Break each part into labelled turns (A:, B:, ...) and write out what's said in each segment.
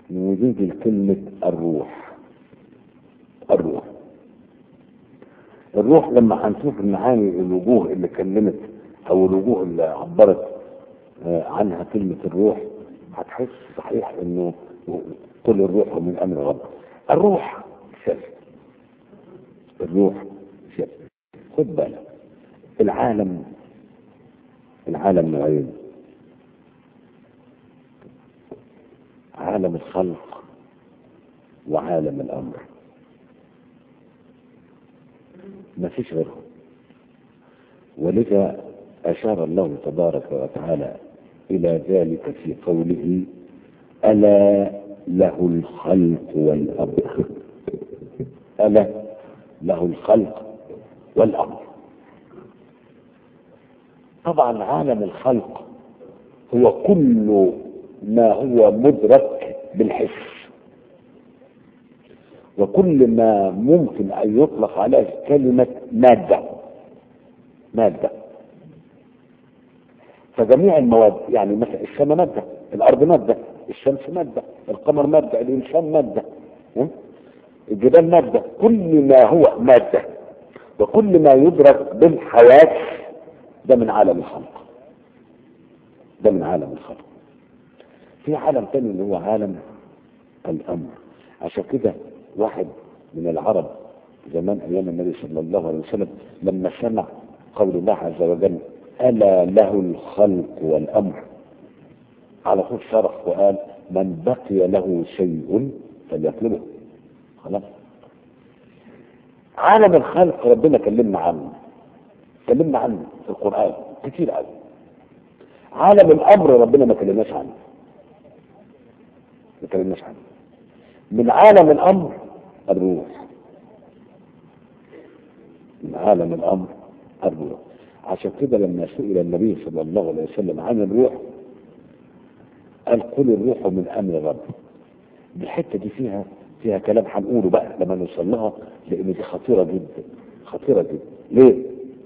A: ونيجي لكلمة الروح الروح الروح لما هنشوف المعاني الوجوه اللي كلمت او الوجوه اللي عبرت آه، عنها كلمة الروح هتحس صحيح انه كل الروح من امر رب الروح شر الروح شر خد بالك العالم العالم نوعين عالم الخلق وعالم الامر ما فيش غيرهم ولذا اشار الله تبارك وتعالى الى ذلك في قوله الا له الخلق والامر الا له الخلق والامر طبعا عالم الخلق هو كل ما هو مدرك بالحس وكل ما ممكن ان يطلق عليه كلمه ماده ماده فجميع المواد يعني مثلا السماء ماده الارض ماده الشمس ماده القمر ماده الانسان ماده ها؟ الجبال ماده كل ما هو ماده وكل ما يدرك بالحواس ده من عالم الخلق ده من عالم الخلق في عالم تاني اللي هو عالم الامر عشان كده واحد من العرب زمان ايام النبي صلى الله عليه وسلم لما سمع قول الله عز وجل الا له الخلق والامر على طول صرخ وقال من بقي له شيء فليطلبه خلاص عالم الخلق ربنا كلمنا عنه كلمنا عنه في القرآن كتير قوي عالم الأمر ربنا ما كلمناش عنه ما كلمناش عنه من عالم الأمر الروح من عالم الأمر الروح عشان كده لما سئل النبي صلى الله عليه وسلم عن الروح قال قل الروح من أمر رب الحتة دي فيها فيها كلام هنقوله بقى لما نوصل لها لأن دي خطيرة جدا خطيرة جدا ليه؟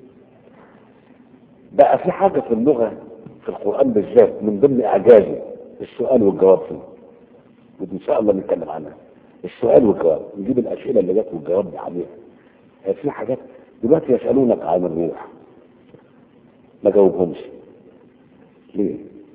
A: بقى في حاجة في اللغة في القرآن بالذات من ضمن إعجازه السؤال والجواب فيه ودي إن شاء الله نتكلم عنها السؤال والجواب نجيب الأسئلة اللي جت والجواب عليها في حاجات دلوقتي يسألونك عن الروح ما جاوبهمش ليه؟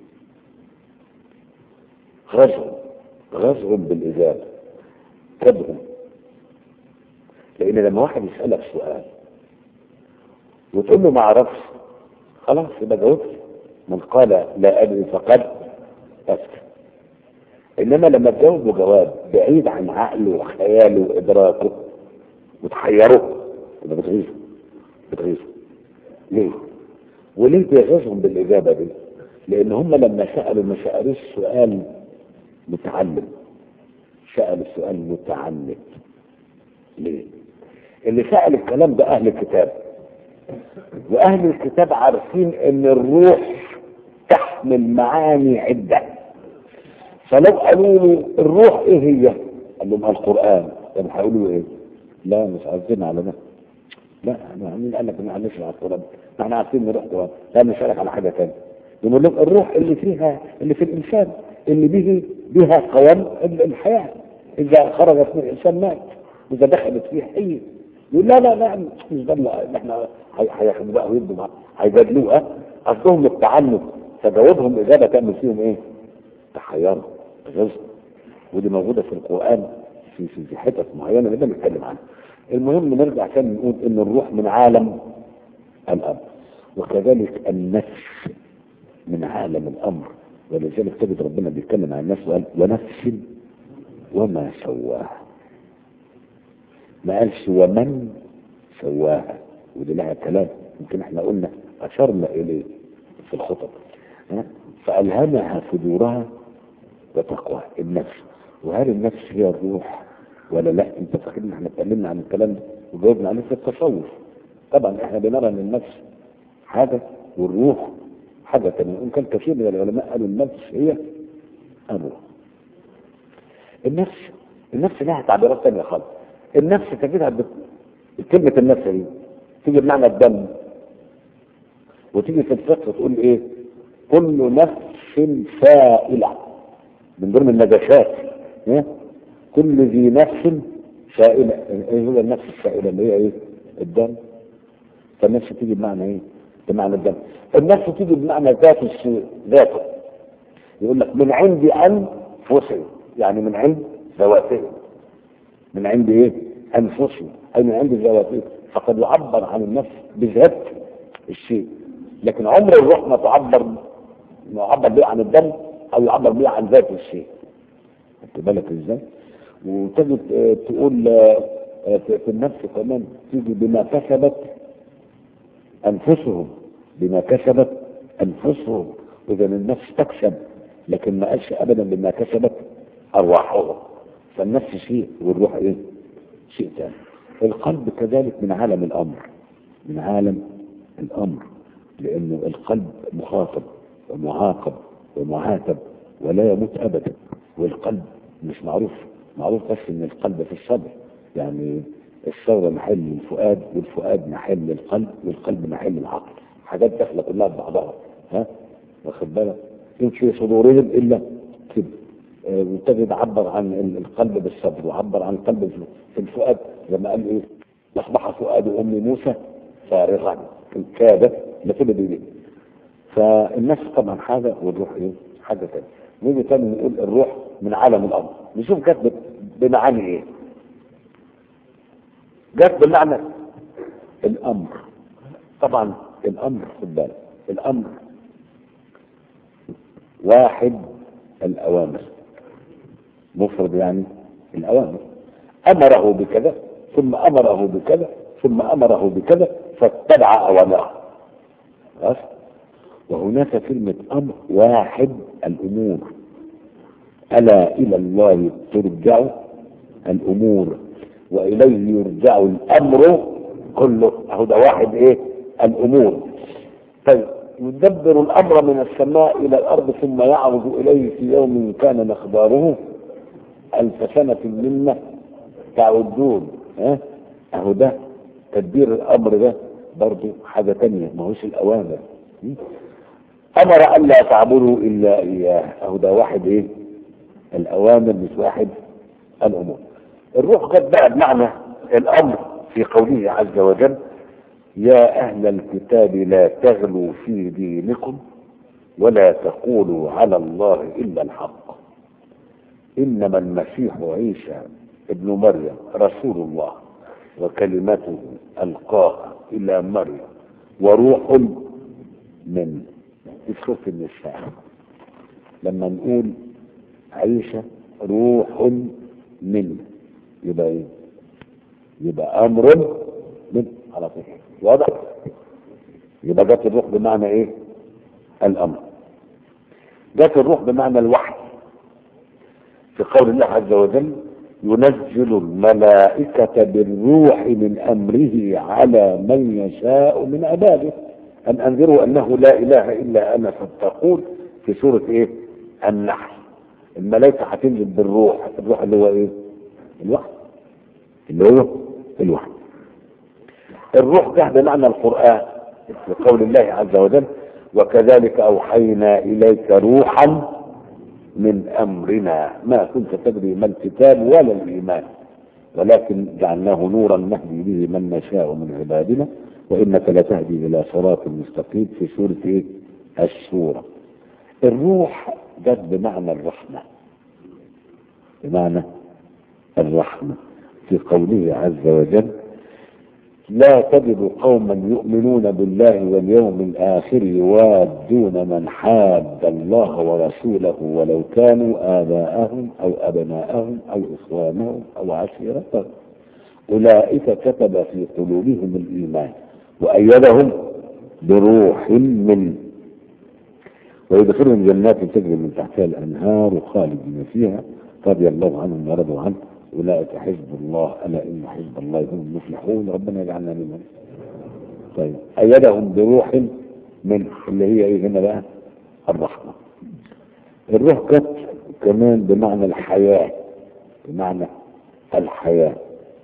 A: غزهم غزهم بالإجابة كبهم لأن لما واحد يسألك سؤال وتقول له ما أعرفش خلاص يبقى جاوبت من قال لا ادري فقد افتى انما لما تجاوبه جواب بعيد عن عقله وخياله وادراكه وتحيره يبقى بتغيظه بتغيظه ليه؟ وليه بيغيظهم بالاجابه دي؟ لان هم لما سالوا ما سالوش سؤال متعلم سالوا سؤال متعلم ليه؟ اللي سال الكلام ده اهل الكتاب واهل الكتاب عارفين ان الروح تحمل معاني عدة فلو قالوا له الروح ايه هي قال لهم القرآن طب هيقولوا ايه لا مش عارفين على ده لا مين قال لك ما عندناش على القرآن ما احنا عارفين ان الروح قرآن لا نسألك على حاجة تانية يقول لهم الروح اللي فيها اللي في الانسان اللي به بها قوام الحياة اذا خرجت من الانسان مات اذا دخلت فيه حي يقول لا لا لا مش ده اللي احنا هياخدوا بقى ويدوا هيجادلوها قصدهم التعنت فجاوبهم اجابه تعمل فيهم ايه؟ تحيروا غزو ودي موجوده في القران في في, في حتت معينه بدنا نتكلم عنها المهم نرجع تاني نقول ان الروح من عالم الامر وكذلك النفس من عالم الامر ولذلك تجد ربنا بيتكلم عن النفس وقال ونفس وما سواها ما قالش ومن سواها ودي لها كلام يمكن احنا قلنا اشرنا اليه في الخطب فالهمها فجورها وتقواها النفس وهل النفس هي الروح ولا لا انت فاكر ان احنا اتكلمنا عن الكلام ده وجاوبنا عليه في التصوف طبعا احنا بنرى ان النفس حاجه والروح حاجه ثانيه وان كان كثير من العلماء قالوا النفس هي الروح النفس النفس لها تعبيرات ثانيه خالص النفس تجدها بت... كلمة النفس دي تيجي بمعنى الدم وتيجي في الفقه تقول ايه كل نفس سائلة من ضمن النجاسات ها؟ كل ذي نفس سائلة ايه هو النفس السائلة اللي هي ايه الدم فالنفس تيجي بمعنى ايه بمعنى الدم النفس تيجي بمعنى ذات الشيء ذاته يقول لك من عند انفسهم يعني من عند ذواتهم من عند ايه انفسهم اي من عند ذواتهم فقد يعبر عن النفس بذات الشيء لكن عمر الروح ما تعبر ما يعبر بيه عن الدم او يعبر بيه عن ذات الشيء خدت بالك ازاي وتجد آه، تقول آه، آه، في في النفس كمان تيجي بما كسبت انفسهم بما كسبت انفسهم اذا النفس تكسب لكن ما قالش ابدا بما كسبت ارواحهم فالنفس شيء والروح ايه شيء ثاني القلب كذلك من عالم الامر من عالم الامر لانه القلب مخاطب ومعاقب ومعاتب ولا يموت ابدا والقلب مش معروف معروف بس ان القلب في الصدر يعني الثورة محل الفؤاد والفؤاد محل القلب والقلب محل العقل حاجات داخله كلها ببعضها ها واخد بالك إن في صدورهم الا كده آه، وتجد عبر عن ال- القلب بالصبر وعبر عن القلب في- في الفؤاد لما قال ايه اصبح فؤاد ام موسى فارغا كاد لتبدي به فالنفس طبعا حاجه والروح ايه حاجه ثانيه نيجي تاني نقول الروح من عالم الامر نشوف جت ب- بمعاني ايه جت بمعنى الامر طبعا الامر خد بالك الامر واحد الاوامر مفرد يعني الاوامر امره بكذا ثم امره بكذا ثم امره بكذا فاتبع اوامره خلاص وهناك كلمة أمر واحد الأمور ألا إلى الله ترجع الأمور وإليه يرجع الأمر كله أهو ده واحد إيه الأمور طيب يدبر الأمر من السماء إلى الأرض ثم يعرض إليه في يوم كان مقداره ألف سنة مما تعدون ها أهو ده تدبير الأمر ده برضه حاجة تانية ما هوش الأوامر م? امر الا تعبدوا الا اياه اهو ده واحد ايه الاوامر مش واحد الامور الروح جت بقى بمعنى الامر في قوله عز وجل يا اهل الكتاب لا تغلوا في دينكم ولا تقولوا على الله الا الحق انما المسيح عيسى ابن مريم رسول الله وكلمته القاها الى مريم وروح منه في سورة النساء لما نقول عيسى روح منه يبقى ايه؟ يبقى امر من على طول واضح؟ يبقى جت الروح بمعنى ايه؟ الامر جت الروح بمعنى الوحي في قول الله عز وجل ينزل الملائكة بالروح من أمره على من يشاء من عباده أن أنذروا أنه لا إله إلا أنا فاتقون في سورة إيه؟ النحل الملائكة هتنزل بالروح الروح اللي هو إيه؟ الوحي اللي هو الوحي الروح ده بمعنى القرآن لقول الله عز وجل وكذلك أوحينا إليك روحا من أمرنا ما كنت تدري ما الكتاب ولا الإيمان ولكن جعلناه نورا نهدي به من نشاء من عبادنا وإنك لتهدي إلى صراط مستقيم في سورة إيه؟ السورة الروح جت بمعنى الرحمة بمعنى الرحمة في قوله عز وجل لا تجد قوما يؤمنون بالله واليوم الآخر يوادون من حاد الله ورسوله ولو كانوا آباءهم أو أبناءهم أو إخوانهم أو عشيرتهم أولئك كتب في قلوبهم الإيمان وأيدهم بروح منه ويدخلهم جنات تجري من تحتها الأنهار خالدين فيها رضي الله عنهم ورضوا عنه أولئك حزب الله ألا إن حزب الله هم المفلحون ربنا يجعلنا منهم طيب أيدهم بروح من اللي هي إيه هنا بقى الرحمة الروح جت كمان بمعنى الحياة بمعنى الحياة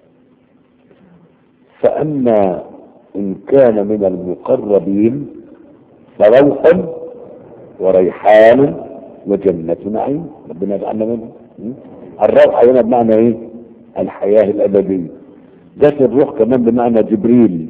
A: فأما إن كان من المقربين فروح وريحان وجنة نعيم ربنا يجعلنا منهم الروح هنا بمعنى ايه الحياة الأبدية جت الروح كمان بمعنى جبريل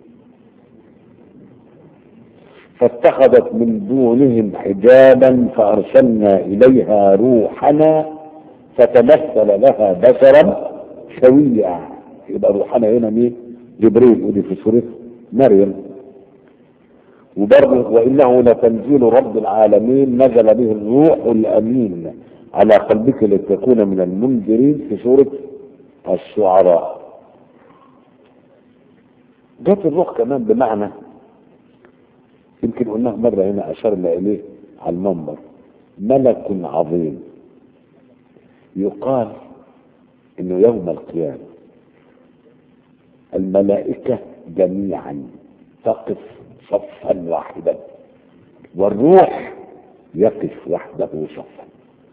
A: فاتخذت من دونهم حجابا فأرسلنا إليها روحنا فتمثل لها بشرا سويا يبقى روحنا هنا مين جبريل ودي في سورة مريم وبرضه وإنه لتنزيل رب العالمين نزل به الروح الأمين على قلبك لتكون من المنذرين في سورة الشعراء جت الروح كمان بمعنى يمكن قلناه مرة هنا أشرنا إليه على المنبر ملك عظيم يقال إنه يوم القيامة الملائكة جميعا تقف صفا واحدا والروح يقف وحده صفا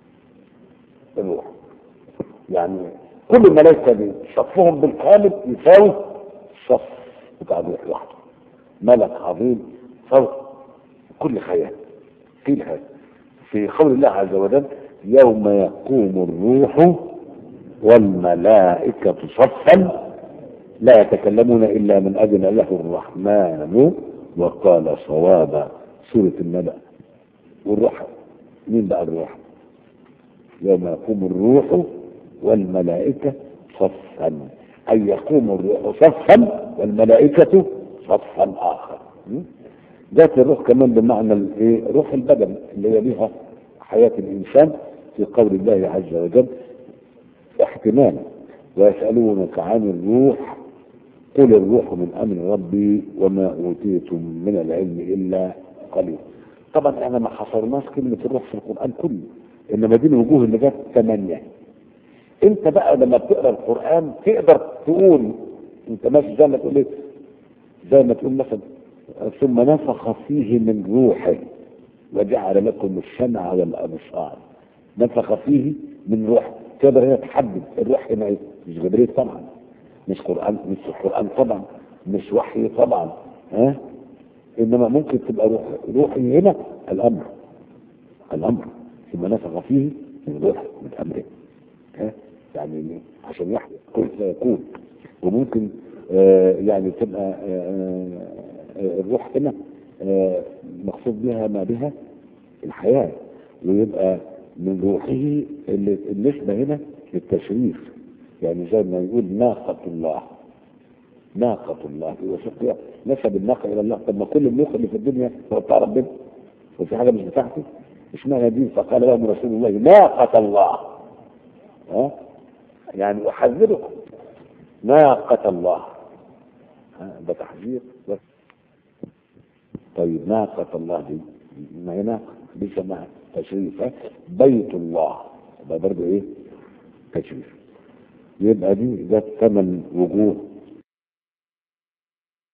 A: الروح يعني كل الملائكة دي صفهم بالكامل يساوي الصف بتاع الروح لوحده ملك عظيم فوق كل خيال في الخيال في قول الله عز وجل يوم يقوم الروح والملائكة صفا لا يتكلمون إلا من أذن له الرحمن وقال صوابا سورة النبأ والروح مين بقى الروح يوم يقوم الروح والملائكة صفا أي يقوم الروح صفا والملائكة صفا آخر ذات الروح كمان بمعنى الايه روح البدن اللي هي بها حياة الإنسان في قول الله عز وجل احتمال ويسألونك عن الروح قل الروح من أمر ربي وما أوتيتم من العلم إلا قليل طبعا احنا ما حصرناش كلمة الروح في القرآن كله إنما دي الوجوه اللي جت ثمانية انت بقى لما بتقرا القرآن تقدر تقول انت ماشي زي ما تقول ايه زي ما تقول مثلا ثم نفخ فيه من روحه وجعل لكم السمع والابصار نفخ فيه من روح تقدر هنا تحدد الروح هنا ايه مش جبريل طبعا مش قران مش القران طبعا مش وحي طبعا ها انما ممكن تبقى روح روحي هنا الامر الامر ثم نفخ فيه من روح من امره ها يعني عشان يحيى كل سيكون وممكن آه يعني تبقى آه آه الروح هنا مقصود بها ما بها الحياة ويبقى من روحه اللي النسبة هنا للتشريف يعني زي ما يقول ناقة الله ناقة الله وشق نسب الناقة إلى الله طب ما كل النوق اللي في الدنيا هو بتاع ربنا وفي حاجة مش بتاعته اسمها دين فقال لهم رسول الله ناقة الله ها يعني أحذركم ناقة الله ده تحذير بس طيب ناقة الله دي ما هي ناقة دي سماها تشريف بيت الله ده برضه ايه تشريف يبقى دي ذات ثمان وجوه